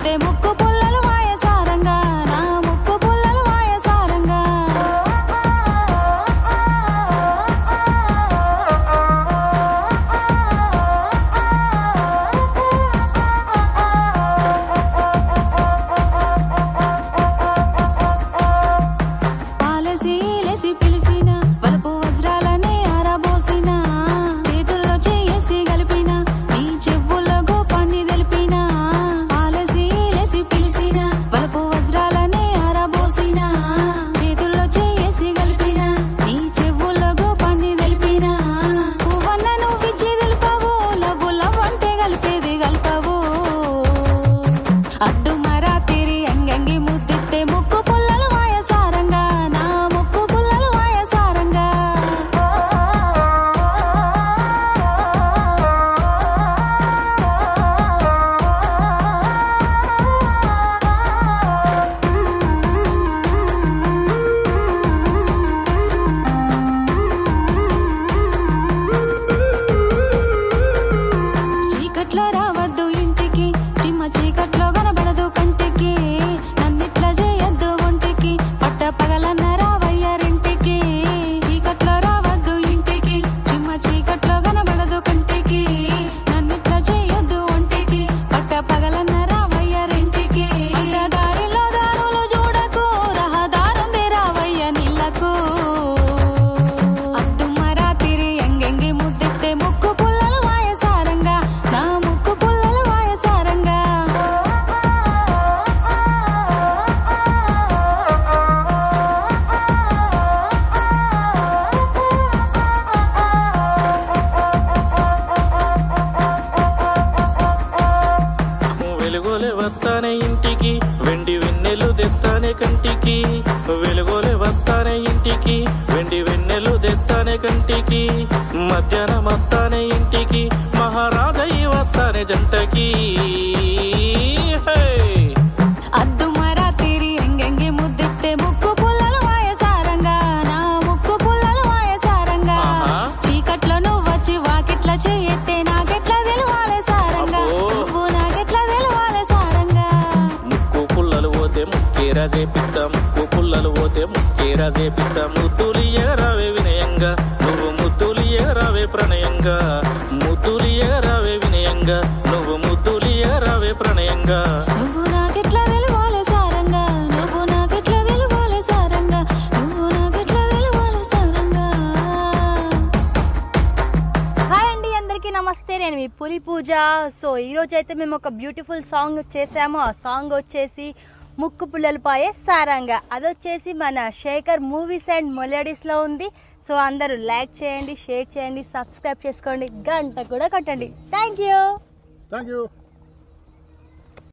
ముద్దిస్తే ముక్కు పుల్లలు వాయసారంగా నా ముక్కు పుల్లలు వాయసారంగా పాలసి లేసి పిలిసిన వలపు వజ్రాలనే ఆరబోసిన చేతుల్లో చేసి కలిపిన నీ చెవుల్లో గోపాన్ని తెలిపిన పాలసి లేసి పిలిసిన వలపు వజ్రాలనే ఆరబోసిన చేతుల్లో చేసి కలిపిన నీ చెవుల్లో గోపాన్ని తెలిపిన పువ్వన్న నువ్విచ్చి తెలిపావు లవ్వు లవ్ అంటే కలిపేది కలపవు అద్దు మరా తిరి అంగంగి ముద్దిస్తే ముక్కు పుల్లలు వాయసారంగా నా ముక్కు పుల్లలు వాయసారంగా చీకట్లో రావద్దు ఇంటికి చిమ్మ చీకట్లో కనబడదు కంటికి నన్నిట్లా చేయొద్దు ఒంటికి పట్ట పగలన్న రావయ్యారింటికి చీకట్లో రావద్దు ఇంటికి చిమ్మ చీకట్లో కనబడదు కంటికి నన్నిట్లా చేయొద్దు ఒంటికి పట్ట పగలన్న రావయ్యారింటికి అడ్డ దారిలో దారులు చూడకు రహదారుంది రావయ్య నీళ్ళకు అద్దు మరాతిరి ఎంగెంగి ముద్దిస్తే ముక్కు పుల్లలు వాయసారంగా నా ముక్కు పుల్లలు వాయసారంగా వెలుగోలే వస్తానే ఇంటికి వెండి వెన్నెలు తెస్తానే కంటికి వెలుగోలే వస్తానే ఇంటికి వెండి వెన్నెలు తెస్తానే కంటికి మధ్యాహ్నం వస్తానే ఇంటికి మహారాజయ్య వస్తానే జంటకి హే! అద్దు మరాతిరి ఎంగెంగి ముద్దిస్తే ముక్కు పుల్లలు వాయసారంగా నా ముక్కు పుల్లలు వాయసారంగా ఆహా. చీకట్లో నువ్వొచ్చి వాకిట్ల చేయెత్తే నాకెట్లా తెలవాలే సారంగా అబ్బో. నువ్వు నాకెట్లా తెలవాలే సారంగా ముక్కు పుల్లలు పోతే ముక్కేరా చేపిస్తా ముక్కు పుల్లలు పోతే ముక్కేరా చేపిస్తా ముద్దులు ఎగరావే వినయంగా నువ్వు ముద్దులు ఎగరావే ప్రణయంగా ముద్దులు ఎగరావే వినయంగా నువ్వు ముద్దులు ఎగరావే ప్రణయంగా నువ్వు నాకెట్లా తెలవాలే సారంగా నువ్వు నాకెట్లా తెలవాలే సారంగా నువ్వు నాకెట్లా తెలవాలే సారంగా హాయ్ అండి అందరికీ నమస్తే నేను మీ పులి పూజ సో ఈరోజు అయితే మేము ఒక బ్యూటిఫుల్ సాంగ్ చేసాము ఆ సాంగ్ వచ్చేసి ముక్కు పుల్లలు పాయే సారంగా అదొచ్చేసి మన శేఖర్ మూవీస్ అండ్ మొలడీస్లో ఉంది సో అందరూ లైక్ చేయండి షేర్ చేయండి సబ్స్క్రైబ్ చేసుకోండి గంట కూడా కొట్టండి థ్యాంక్ యూ థ్యాంక్ యూ